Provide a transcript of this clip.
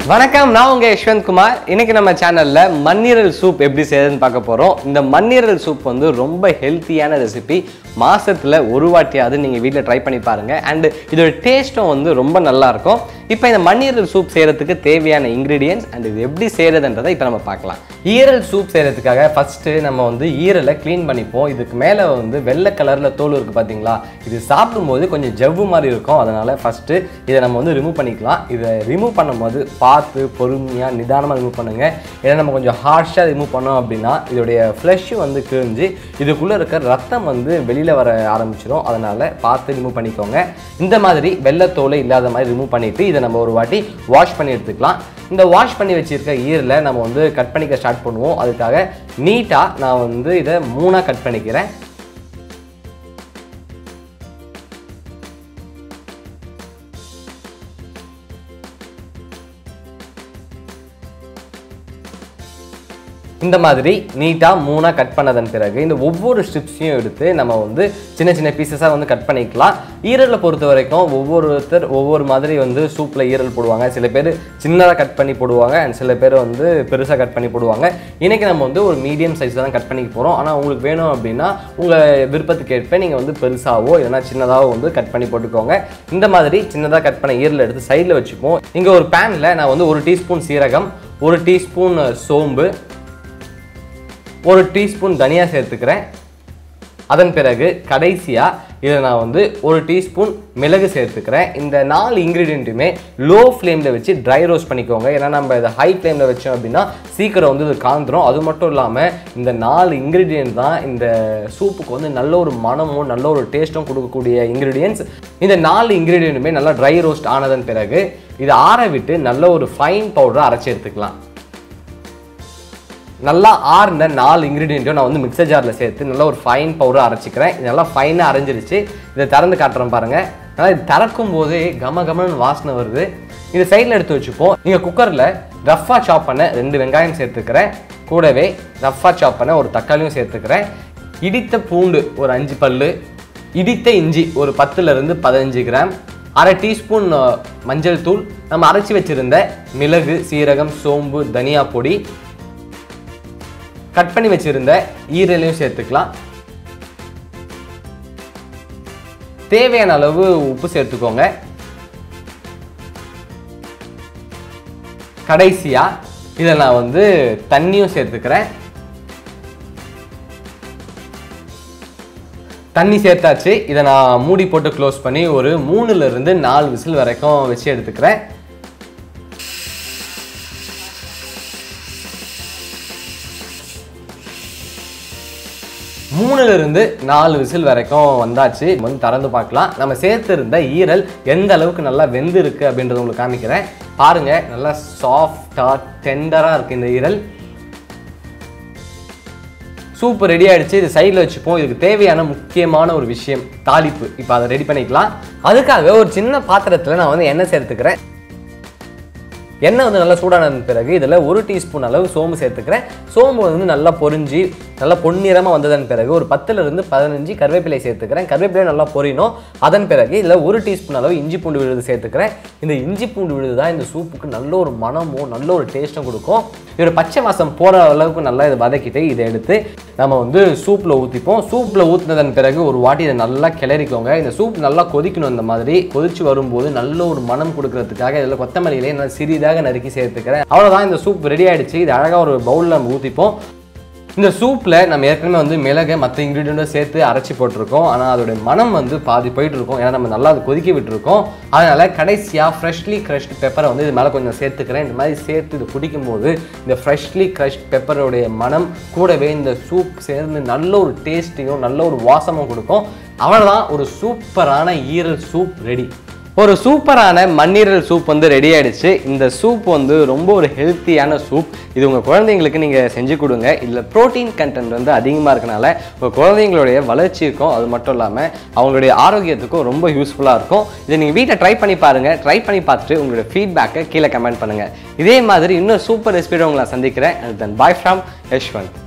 வணக்கம் நான் உங்க யஷ்வந்த் குமார் இன்னைக்கு நம்ம சேனல்ல மண்ணீரல் சூப் எப்படி செய்யறதுன்னு பார்க்க போறோம் இந்த மண்ணீரல் சூப் வந்து ரொம்ப ஹெல்த்தியான ரெசிபி மாசத்துல ஒரு வாட்டியாவது நீங்க வீட்டில் ட்ரை பண்ணி பாருங்க அண்ட் இதோட டேஸ்ட்டும் வந்து ரொம்ப நல்லா இருக்கும் இப்போ இந்த மண்ணீரல் சூப் செய்யறதுக்கு தேவையான இன்கிரீடியன்ஸ் அண்ட் இது எப்படி செய்யறதுன்றதை இப்போ நம்ம பார்க்கலாம் ஈரல் சூப் செய்யறதுக்காக ஃபர்ஸ்ட் நம்ம வந்து ஈரலை க்ளீன் பண்ணிப்போம் இதுக்கு மேலே வந்து வெள்ளை கலர்ல தோல் இருக்கு பார்த்தீங்களா இது சாப்பிடும்போது கொஞ்சம் ஜவ்வு மாதிரி இருக்கும் அதனால ஃபர்ஸ்ட் இதை நம்ம வந்து ரிமூவ் பண்ணிக்கலாம் இதை ரிமூவ் பண்ணும்போது பார்த்து பொறுமையாக நிதானமாக ரிமூவ் பண்ணுங்க ஏன்னா நம்ம கொஞ்சம் ஹார்ஷாக ரிமூவ் பண்ணோம் அப்படின்னா இதோடைய ஃப்ளஷ் வந்து கிழிஞ்சு இதுக்குள்ளே இருக்க ரத்தம் வந்து வெளியில் வர ஆரம்பிச்சிடும் அதனால பார்த்து ரிமூவ் பண்ணிக்கோங்க இந்த மாதிரி வெள்ளத்தோலை இல்லாத மாதிரி ரிமூவ் பண்ணிட்டு இதை நம்ம ஒரு வாட்டி வாஷ் பண்ணி எடுத்துக்கலாம் இந்த வாஷ் பண்ணி வச்சிருக்க ஈரில் நம்ம வந்து கட் பண்ணிக்க ஸ்டார்ட் பண்ணுவோம் அதுக்காக நீட்டாக நான் வந்து இதை மூணாக கட் பண்ணிக்கிறேன் இந்த மாதிரி நீட்டாக மூணாக கட் பண்ணதன் பிறகு இந்த ஒவ்வொரு ஸ்ட்ரிப்ஸையும் எடுத்து நம்ம வந்து சின்ன சின்ன பீசஸாக வந்து கட் பண்ணிக்கலாம் ஈரலை பொறுத்த வரைக்கும் ஒவ்வொருத்தர் ஒவ்வொரு மாதிரி வந்து சூப்பில் ஈரல் போடுவாங்க சில பேர் சின்னதாக கட் பண்ணி போடுவாங்க அண்ட் சில பேர் வந்து பெருசாக கட் பண்ணி போடுவாங்க இன்றைக்கி நம்ம வந்து ஒரு மீடியம் சைஸில் தான் கட் பண்ணிக்க போகிறோம் ஆனால் உங்களுக்கு வேணும் அப்படின்னா உங்கள் விருப்பத்துக்கு ஏற்ப நீங்கள் வந்து பெருசாகவோ இல்லைனா சின்னதாகவோ வந்து கட் பண்ணி போட்டுக்கோங்க இந்த மாதிரி சின்னதாக கட் பண்ண ஈரல் எடுத்து சைடில் வச்சுப்போம் இங்கே ஒரு பேனில் நான் வந்து ஒரு டீஸ்பூன் சீரகம் ஒரு டீஸ்பூன் சோம்பு ஒரு டீஸ்பூன் தனியா சேர்த்துக்கிறேன் அதன் பிறகு கடைசியாக இதை நான் வந்து ஒரு டீஸ்பூன் மிளகு சேர்த்துக்கிறேன் இந்த நாலு இன்க்ரீடியண்ட்டுமே லோ ஃப்ளேமில் வச்சு ட்ரை ரோஸ்ட் பண்ணிக்கோங்க ஏன்னா நம்ம இதை ஹை ஃப்ளேமில் வச்சோம் அப்படின்னா சீக்கிரம் வந்து இது காந்துரும் அது மட்டும் இல்லாமல் இந்த நாலு இன்க்ரீடியன்ட் தான் இந்த சூப்புக்கு வந்து நல்ல ஒரு மனமும் நல்ல ஒரு டேஸ்ட்டும் கொடுக்கக்கூடிய இன்க்ரீடியன்ஸ் இந்த நாலு இன்க்ரீடியண்ட்டுமே நல்லா ட்ரை ரோஸ்ட் ஆனதன் பிறகு இதை ஆற விட்டு நல்ல ஒரு ஃபைன் பவுடரை அரைச்சி எடுத்துக்கலாம் நல்லா ஆறுன நாலு இன்க்ரீடியண்ட்டும் நான் வந்து மிக்சர் ஜாரில் சேர்த்து நல்லா ஒரு ஃபைன் பவுடர் அரைச்சிக்கிறேன் இது நல்லா ஃபைனாக அரைஞ்சிருச்சு இதை திறந்து காட்டுறேன் பாருங்கள் ஆனால் இது திறக்கும் போதே கம கமன்னு வாசனை வருது இதை சைடில் எடுத்து வச்சுப்போம் நீங்கள் குக்கரில் ரஃப்பாக சாப் பண்ண ரெண்டு வெங்காயம் சேர்த்துக்கிறேன் கூடவே ரஃப்பாக சாப் பண்ண ஒரு தக்காளியும் சேர்த்துக்கிறேன் இடித்த பூண்டு ஒரு அஞ்சு பல்லு இடித்த இஞ்சி ஒரு பத்துலேருந்து பதினஞ்சு கிராம் அரை டீஸ்பூன் அஹ், மஞ்சள் தூள் நம்ம அரைச்சி வச்சிருந்த மிளகு சீரகம் சோம்பு தனியா பொடி கட் பண்ணி வச்சிருந்த ஈரலையும் சேர்த்துக்கலாம் தேவையான அளவு உப்பு சேர்த்துக்கோங்க கடைசியா இதை நான் வந்து தண்ணியும் சேர்த்துக்கிறேன் தண்ணி சேர்த்தாச்சு இதை நான் மூடி போட்டு க்ளோஸ் பண்ணி ஒரு மூணுல இருந்து நாலு விசில் வரைக்கும் வச்சு எடுத்துக்கிறேன் மூணுல இருந்து நாலு விசில் வரைக்கும் வந்தாச்சு வந்து திறந்து பார்க்கலாம் நம்ம சேர்த்திருந்த ஈரல் எந்த அளவுக்கு நல்லா வெந்து இருக்கு அப்படின்றத உங்களுக்கு காமிக்கிறேன் பாருங்க நல்லா சாஃப்டா டெண்டரா இருக்கு இந்த ஈரல் சூப் ரெடி ஆயிடுச்சு இது சைடில் வச்சுப்போம் இதுக்கு தேவையான முக்கியமான ஒரு விஷயம் தாளிப்பு இப்போ அதை ரெடி பண்ணிக்கலாம் அதுக்காக ஒரு சின்ன பாத்திரத்தில் நான் வந்து எண்ணெய் சேர்த்துக்கிறேன் எண்ணெய் வந்து நல்லா சூடானது பிறகு இதில் ஒரு டீஸ்பூன் அளவு சோம்பு சேர்த்துக்கிறேன் சோம்பு வந்து நல்லா பொரிஞ்சு நல்லா பொன்னிறமாக வந்ததன் பிறகு ஒரு பத்துலேருந்து பதினஞ்சு கருவேப்பிலை சேர்த்துக்கிறேன் கருவேப்பிலை நல்லா பொரியணும் அதன் பிறகு இதில் ஒரு டீஸ்பூன் அளவு இஞ்சி பூண்டு விழுது சேர்த்துக்கிறேன் இந்த இஞ்சி பூண்டு விழுது தான் இந்த சூப்புக்கு நல்ல ஒரு மனமும் நல்ல ஒரு டேஸ்ட்டும் கொடுக்கும் இதோட பச்சை வாசம் போகிற அளவுக்கு நல்லா இதை வதக்கிட்டு இதை எடுத்து நம்ம வந்து சூப்பில் ஊற்றிப்போம் சூப்பில் ஊற்றினதன் பிறகு ஒரு வாட்டி இதை நல்லா கிளறிக்கோங்க இந்த சூப் நல்லா கொதிக்கணும் இந்த மாதிரி கொதிச்சு வரும்போது நல்ல ஒரு மனம் கொடுக்கறதுக்காக இதில் கொத்தமல்லியிலே நான் சிறிதாக நறுக்கி சேர்த்துக்கிறேன் அவ்வளோதான் இந்த சூப் ரெடி ஆயிடுச்சு இது அழகாக ஒரு பவுலில் நம்ம ஊற்றிப்போம் இந்த சூப்பில் நம்ம ஏற்கனவே வந்து மிளகை மற்ற இன்க்ரீடியண்ட்டும் சேர்த்து அரைச்சி போட்டிருக்கோம் ஆனால் அதோடைய மனம் வந்து பாதி போயிட்டு இருக்கும் ஏன்னா நம்ம நல்லா அது கொதிக்க விட்டுருக்கோம் அதனால கடைசியாக ஃப்ரெஷ்லி க்ரஷ்ட் பெப்பரை வந்து இது மேலே கொஞ்சம் சேர்த்துக்கிறேன் இந்த மாதிரி சேர்த்து இது குடிக்கும்போது இந்த ஃப்ரெஷ்லி க்ரஷ்ட் பெப்பருடைய மனம் கூடவே இந்த சூப் சேர்ந்து நல்ல ஒரு டேஸ்ட்டையும் நல்ல ஒரு வாசமும் கொடுக்கும் அவ்வளோதான் ஒரு சூப்பரான ஈரல் சூப் ரெடி ஒரு சூப்பரான மண்ணீரல் சூப் வந்து ரெடி ஆயிடுச்சு இந்த சூப் வந்து ரொம்ப ஒரு ஹெல்த்தியான சூப் இது உங்கள் குழந்தைங்களுக்கு நீங்கள் செஞ்சு கொடுங்க இதில் ப்ரோட்டீன் கண்டென்ட் வந்து அதிகமாக இருக்கனால உங்கள் குழந்தைங்களுடைய வளர்ச்சிக்கும் அது மட்டும் இல்லாமல் அவங்களுடைய ஆரோக்கியத்துக்கும் ரொம்ப யூஸ்ஃபுல்லாக இருக்கும் இதை நீங்கள் வீட்டில் ட்ரை பண்ணி பாருங்கள் ட்ரை பண்ணி பார்த்துட்டு உங்களுடைய ஃபீட்பேக்கை கீழே கமெண்ட் பண்ணுங்கள் இதே மாதிரி இன்னும் சூப்பர் ரெசிபியோட உங்களை நான் சந்திக்கிறேன் and then bye from Yashwant